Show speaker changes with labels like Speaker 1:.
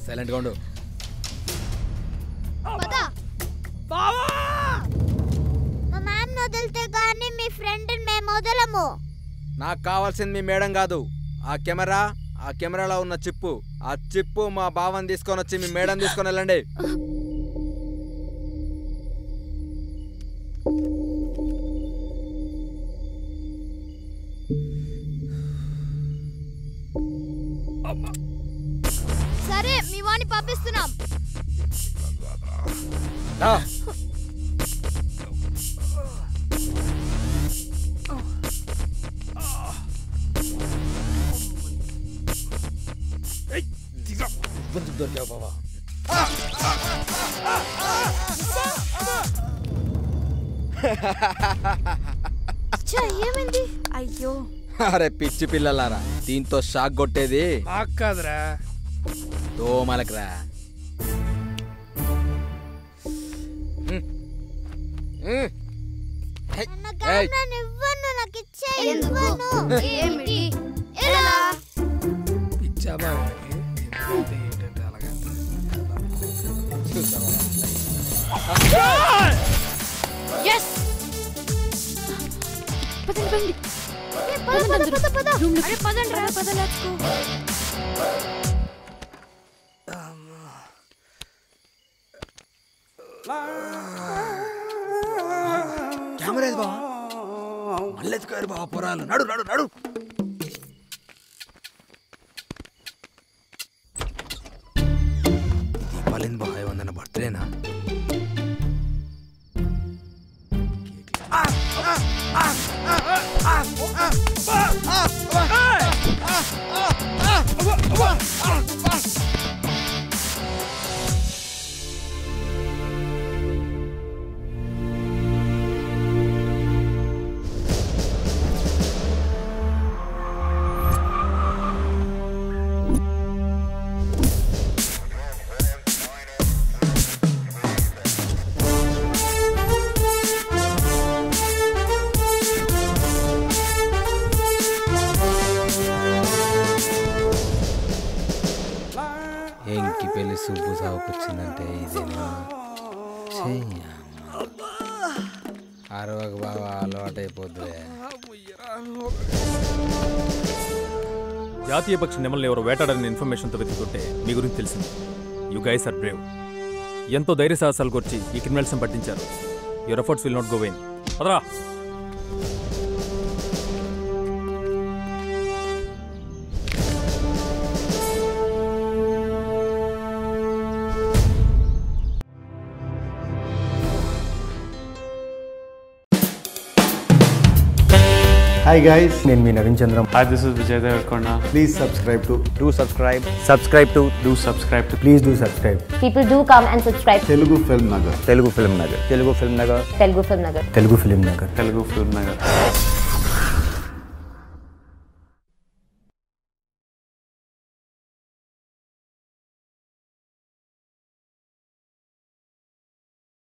Speaker 1: సైలెంట్గా ఉండు
Speaker 2: పద మా మ్యామ్ వదిలితే కానీ మీ ఫ్రెండ్ మేము వదలము
Speaker 1: నాకు కావాల్సింది మీ మేడం కాదు ఆ కెమెరా ఆ కెమెరాలో ఉన్న చిప్పు ఆ చిప్పు మా బావని తీసుకొని వచ్చి మీ మేడం తీసుకొని వెళ్ళండి
Speaker 2: సరే మీ వాణ్ణి పంపిస్తున్నాం
Speaker 1: రా. ఇబ్బంది దొరికావు బావా
Speaker 2: ఛ, ఏమైంది
Speaker 3: అయ్యో
Speaker 1: అరే పిచ్చి పిల్లలారా దీంతో షాక్ కొట్టేది
Speaker 4: మాకు కాదురా
Speaker 1: దోమలకు రా
Speaker 2: నన్ను కెమెరాని ఇవ్వను నాకు ఇచ్చే ఇవ్వను ఏమిటి ఎలా
Speaker 4: పిచ్చా బాబుకి ఏంటంటే అలాగా
Speaker 3: ఎస్ పదండి పదండి
Speaker 2: ఏ, పద, పద, పద, పద.
Speaker 3: అరే పదండి రా పద let's go.
Speaker 1: కెమెరా ఏది బావా మళ్ళీ ఎత్తుకోరు బావా పొరాలు నడు నడు నడు దీపాలింది బావ ఏమన్నా బర్త్డేనా ఏంకి పెళ్లి సుబ్బు సాగుకొచ్చిందంటే ఇదేనా అరవకు బాగా అలవాటు అయిపోద్దులే
Speaker 5: జాతీయ పక్షి నెమల్ని ఎవరు వేటాడని ఇన్ఫర్మేషన్తో వెతుకుతుంటే మీ గురించి తెలిసింది యు గైస్ ఆర్ బ్రేవ్ ఎంతో ధైర్య సాహసాలు కొర్చి ఈ క్రిమినల్స్ని పట్టించారు your efforts will not go vain పదరా
Speaker 6: హాయ్ గైస్ నేను మీ Naveen Chandram
Speaker 7: Hi, this is Vijay Devarkonda.
Speaker 6: Please subscribe to
Speaker 1: to subscribe
Speaker 6: subscribe to
Speaker 7: Do subscribe to
Speaker 6: please do subscribe
Speaker 8: People do come and subscribe.
Speaker 6: Telugu film Nagar Telugu film Nagar Telugu film Nagar
Speaker 8: Telugu Film Nagar.
Speaker 6: Telugu film Nagar
Speaker 7: Telugu Film Nagar.